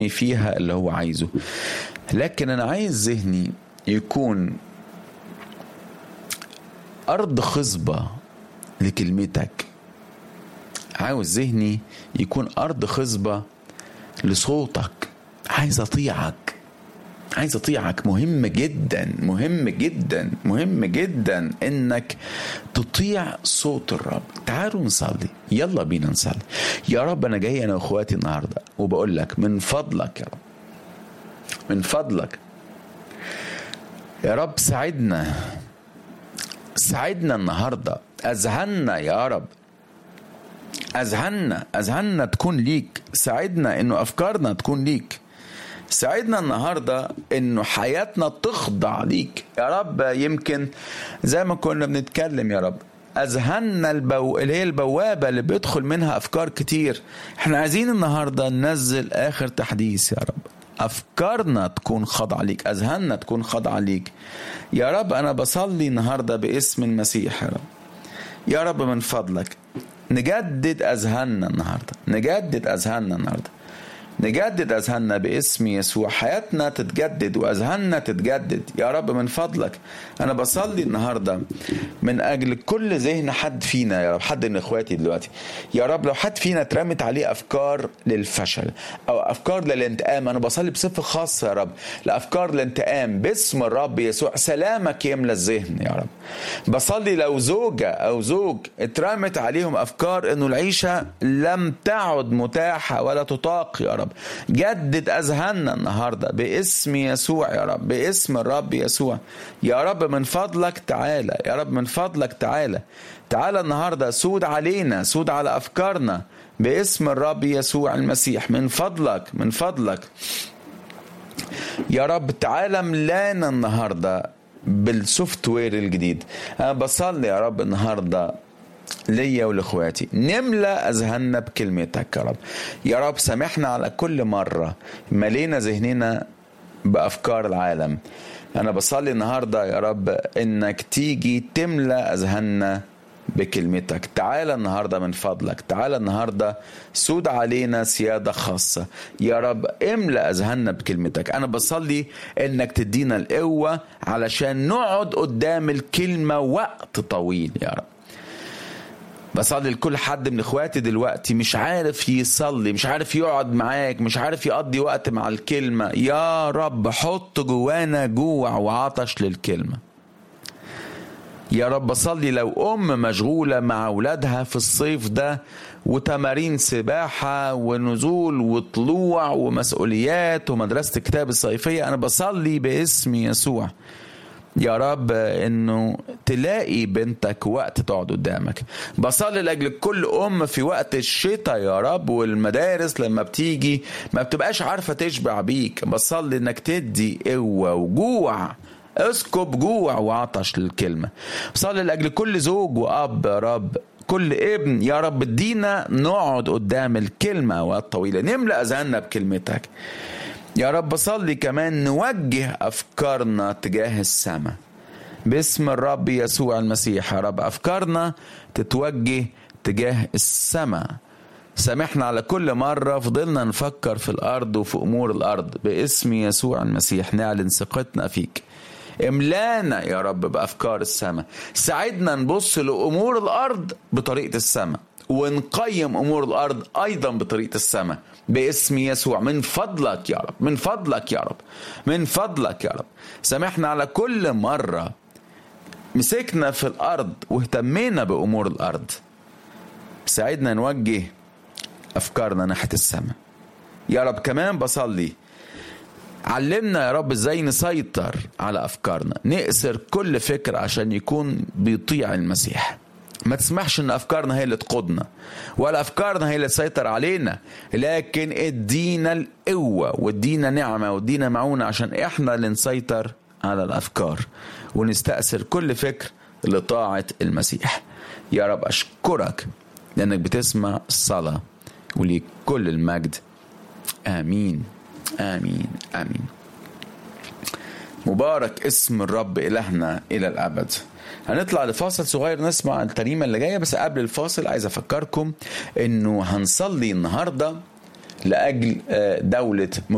يشاركني فيها اللي هو عايزه لكن انا عايز ذهني يكون ارض خصبه لكلمتك عاوز ذهني يكون ارض خصبه لصوتك عايز اطيعك عايز اطيعك مهم جدا مهم جدا مهم جدا انك تطيع صوت الرب تعالوا نصلي يلا بينا نصلي يا رب انا جاي انا واخواتي النهارده وبقول لك من فضلك يا رب من فضلك يا رب ساعدنا ساعدنا النهارده اذهلنا يا رب اذهلنا اذهلنا تكون ليك ساعدنا انه افكارنا تكون ليك ساعدنا النهارده انه حياتنا تخضع ليك يا رب يمكن زي ما كنا بنتكلم يا رب اذهلنا البو... اللي هي البوابه اللي بيدخل منها افكار كتير احنا عايزين النهارده ننزل اخر تحديث يا رب افكارنا تكون خاضعه ليك اذهاننا تكون خاضعه ليك يا رب انا بصلي النهارده باسم المسيح يا رب يا رب من فضلك نجدد اذهاننا النهارده نجدد اذهاننا النهارده نجدد اذهاننا باسم يسوع حياتنا تتجدد واذهاننا تتجدد يا رب من فضلك انا بصلي النهارده من اجل كل ذهن حد فينا يا رب حد من اخواتي دلوقتي يا رب لو حد فينا اترمت عليه افكار للفشل او افكار للانتقام انا بصلي بصفه خاصه يا رب لافكار الانتقام باسم الرب يسوع سلامك يملى الذهن يا رب بصلي لو زوجه او زوج اترمت عليهم افكار انه العيشه لم تعد متاحه ولا تطاق يا رب رب جدد اذهاننا النهارده باسم يسوع يا رب باسم الرب يسوع يا رب من فضلك تعالى يا رب من فضلك تعالى تعالى النهارده سود علينا سود على افكارنا باسم الرب يسوع المسيح من فضلك من فضلك يا رب تعالى ملانا النهارده بالسوفت وير الجديد انا بصلي يا رب النهارده ليا ولاخواتي نملى اذهاننا بكلمتك يا رب يا رب سامحنا على كل مره ملينا ذهننا بافكار العالم انا بصلي النهارده يا رب انك تيجي تملى اذهاننا بكلمتك تعالى النهاردة من فضلك تعالى النهاردة سود علينا سيادة خاصة يا رب املأ أذهاننا بكلمتك أنا بصلي إنك تدينا القوة علشان نقعد قدام الكلمة وقت طويل يا رب بصلي لكل حد من اخواتي دلوقتي مش عارف يصلي مش عارف يقعد معاك مش عارف يقضي وقت مع الكلمة يا رب حط جوانا جوع وعطش للكلمة يا رب صلي لو أم مشغولة مع أولادها في الصيف ده وتمارين سباحة ونزول وطلوع ومسؤوليات ومدرسة الكتاب الصيفية أنا بصلي باسم يسوع يا رب انه تلاقي بنتك وقت تقعد قدامك بصلي لاجل كل ام في وقت الشتاء يا رب والمدارس لما بتيجي ما بتبقاش عارفه تشبع بيك بصلي انك تدي قوه وجوع اسكب جوع وعطش للكلمه بصلي لاجل كل زوج واب يا رب كل ابن يا رب ادينا نقعد قدام الكلمه وقت طويله نملا اذهاننا بكلمتك يا رب صلي كمان نوجه أفكارنا تجاه السماء باسم الرب يسوع المسيح يا رب أفكارنا تتوجه تجاه السماء سامحنا على كل مرة فضلنا نفكر في الأرض وفي أمور الأرض باسم يسوع المسيح نعلن ثقتنا فيك املانا يا رب بأفكار السماء ساعدنا نبص لأمور الأرض بطريقة السماء ونقيم امور الارض ايضا بطريقه السماء باسم يسوع من فضلك يا رب من فضلك يا رب من فضلك يا رب سامحنا على كل مره مسكنا في الارض واهتمينا بامور الارض ساعدنا نوجه افكارنا ناحيه السماء يا رب كمان بصلي علمنا يا رب ازاي نسيطر على افكارنا نأسر كل فكر عشان يكون بيطيع المسيح ما تسمحش ان افكارنا هي اللي تقودنا ولا افكارنا هي اللي تسيطر علينا لكن ادينا القوه وادينا نعمه وادينا معونه عشان احنا اللي نسيطر على الافكار ونستأثر كل فكر لطاعه المسيح يا رب اشكرك لانك بتسمع الصلاه وليك كل المجد امين امين امين مبارك اسم الرب الهنا الى الابد هنطلع لفاصل صغير نسمع التريمه اللي جايه بس قبل الفاصل عايز افكركم انه هنصلي النهارده لاجل دوله